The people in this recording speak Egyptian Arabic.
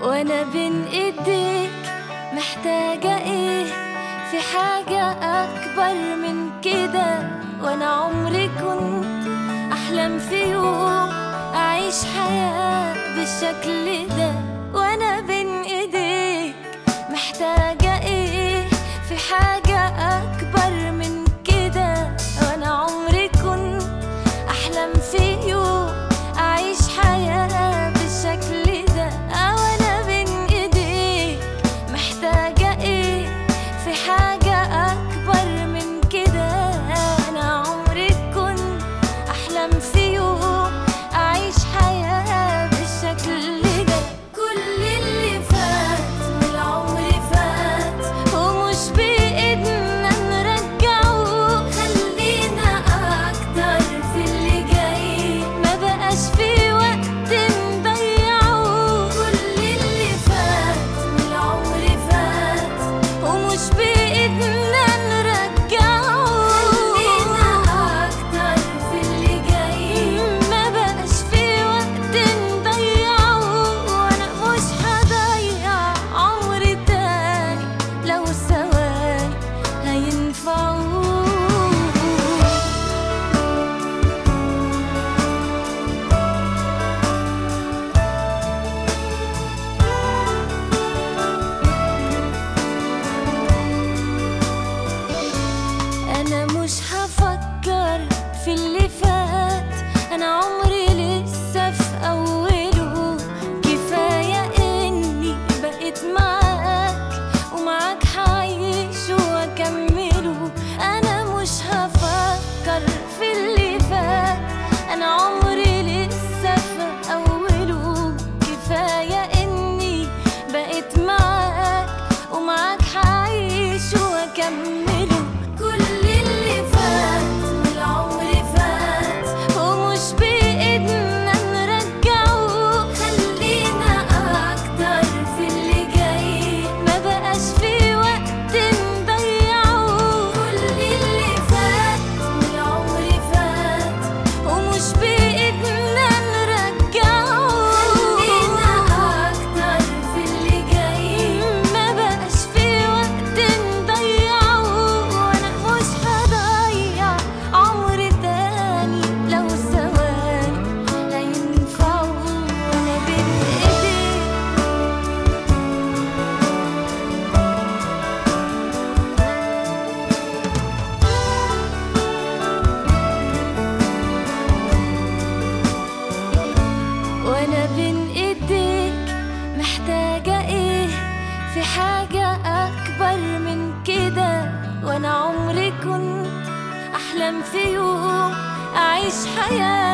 وانا بين ايديك محتاجة ايه في حاجة اكبر من كده وانا عمري كنت احلم في يوم اعيش حياة بالشكل ده وانا بين ايديك محتاجة ايه في حاجة اكبر من كده وانا عمري كنت احلم في يوم اعيش حياة بالشكل ده آه وانا بين ايديك محتاجة ايه في حاجة اكبر من كده انا عمري كنت احلم في يوم اعيش حياة بالشكل ده كل اللي فات من العمر فات ومش بايدنا نرجعه خلينا اكتر في اللي جاي ما بقاش في وقت نضيعه كل اللي فات من العمر فات ومش بايدنا نرجعه خلينا اكتر في اللي جاي ما بقاش في وقت نضيعه وانا مش هضيع عمري تاني لو ثواني هينفعوه انا مش هفكر في اللي فات انا عمري لسه في اوله كفايه اني بقيت معاك ومعاك هعيش واكمله انا مش هفكر في اللي فات انا عمري لسه في اوله كفايه اني بقيت معاك ومعاك هعيش واكمله كل اللي فات من العمر فات ومش بايدنا نرجعه خلينا اكتر في اللي جاي ما بقاش في وقت نضيعه كل اللي فات من العمر فات ومش بايدنا نرجعه خلينا اكتر في اللي جاي ما بقاش في وقت نضيعه وانا مش هضيع عمري تاني لو ثواني هينفعوا وانا بين ايديك وانا بين ايديك محتاجة ايه في حاجة اكبر من كده وانا عمري كنت احلم في يوم اعيش حياة